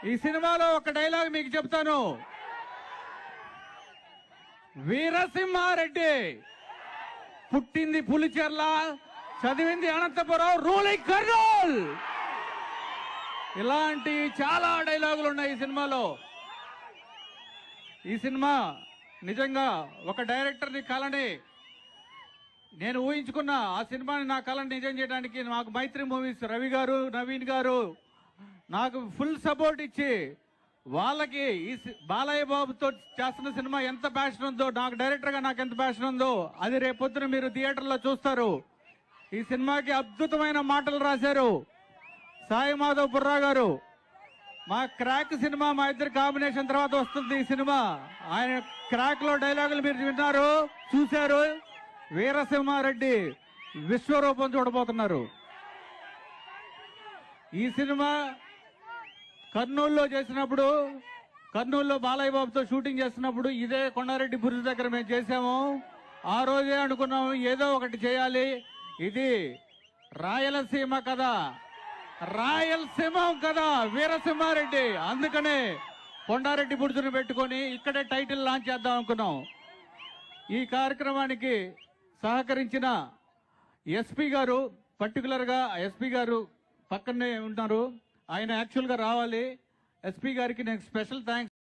ఈ సినిమాలో ఒక డైలాగ్ మీకు చెప్తాను వీరసింహారెడ్డి పుట్టింది పులిచెర్ల చదివింది అనంతపురం రూలింగ్ కర్నూల్ ఇలాంటి చాలా డైలాగులు ఉన్నాయి ఈ సినిమాలో ఈ సినిమా నిజంగా ఒక డైరెక్టర్ని కలని నేను ఊహించుకున్న ఆ సినిమాని నా కళను నిజం చేయడానికి నాకు మైత్రి మూవీస్ రవి గారు నవీన్ గారు నాకు ఫుల్ సపోర్ట్ ఇచ్చి వాళ్ళకి ఈ సి- బాలయ్య బాబుతో చేస్తున్న సినిమా ఎంత ప్యాషన్ ఉందో నాకు డైరెక్టర్ గా నాకు ఎంత ప్యాషన్ ఉందో అది రేపొద్దున మీరు థియేటర్లో చూస్తారు ఈ సినిమాకి అద్భుతమైన మాటలు రాశారు సాయి మాధవ్ బుర్రా గారు మా క్రాక్ సినిమా మా ఇద్దరు కాంబినేషన్ తర్వాత వస్తుంది ఈ సినిమా ఆయన క్రాక్ లో డైలాగులు మీరు విన్నారు చూశారు వీరసింహారెడ్డి విశ్వరూపం చూడబోతున్నారు ఈ సినిమా కర్నూలులో చేసినప్పుడు కర్నూలులో బాలయ్య బాబుతో షూటింగ్ చేస్తున్నప్పుడు ఇదే కొండారెడ్డి బురుజు దగ్గర మేము చేసాము ఆ రోజే అనుకున్నాము ఏదో ఒకటి చేయాలి ఇది రాయలసీమ కదా రాయలసీమ కదా వీరసింహారెడ్డి అందుకనే కొండారెడ్డి బురుజును పెట్టుకొని ఇక్కడే టైటిల్ లాంచ్ చేద్దాం అనుకున్నాం ఈ కార్యక్రమానికి సహకరించిన ఎస్పీ గారు పర్టికులర్ గా ఎస్పీ గారు పక్కనే ఉన్నారు ఆయన యాక్చువల్ గా రావాలి ఎస్పీ గారికి నేను స్పెషల్ థ్యాంక్స్